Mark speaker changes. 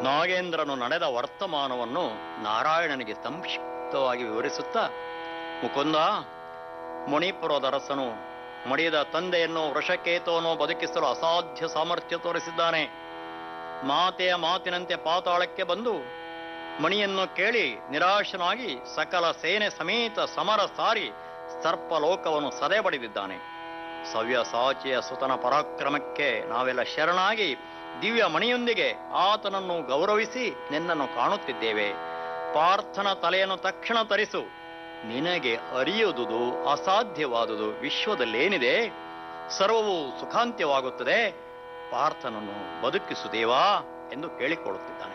Speaker 1: ನಾಗೇಂದ್ರನು ನಡೆದ ವರ್ತಮಾನವನ್ನು ನಾರಾಯಣನಿಗೆ ಸಂಕ್ಷಿಪ್ತವಾಗಿ ವಿವರಿಸುತ್ತಾ ಮುಕುಂದ ಮಣಿಪುರದ ಅರಸನು ಮಡಿದ ತಂದೆಯನ್ನು ವೃಷಕೇತುವನ್ನು ಬದುಕಿಸಲು ಅಸಾಧ್ಯ ಸಾಮರ್ಥ್ಯ ತೋರಿಸಿದ್ದಾನೆ ಮಾತೆಯ ಮಾತಿನಂತೆ ಪಾತಾಳಕ್ಕೆ ಬಂದು ಮಣಿಯನ್ನು ಕೇಳಿ ನಿರಾಶನಾಗಿ ಸಕಲ ಸೇನೆ ಸಮೇತ ಸಮರ ಸಾರಿ ಸರ್ಪಲೋಕವನ್ನು ಸದೆ ಬಡಿದಿದ್ದಾನೆ ಸವ್ಯ ಸಾಚಿಯ ಸುತನ ಪರಾಕ್ರಮಕ್ಕೆ ನಾವೆಲ್ಲ ಶರಣಾಗಿ ದಿವ್ಯ ಮಣಿಯೊಂದಿಗೆ ಆತನನ್ನು ಗೌರವಿಸಿ ನಿನ್ನನ್ನು ಕಾಣುತ್ತಿದ್ದೇವೆ ಪಾರ್ಥನ ತಲೆಯನ್ನು ತಕ್ಷಣ ತರಿಸು ನಿನಗೆ ಅರಿಯುವುದು ಅಸಾಧ್ಯವಾದುದು ವಿಶ್ವದಲ್ಲೇನಿದೆ ಸರ್ವವು ಸುಖಾಂತ್ಯವಾಗುತ್ತದೆ ಪಾರ್ಥನನ್ನು ಬದುಕಿಸು ದೇವಾ ಎಂದು ಕೇಳಿಕೊಳ್ಳುತ್ತಿದ್ದಾನೆ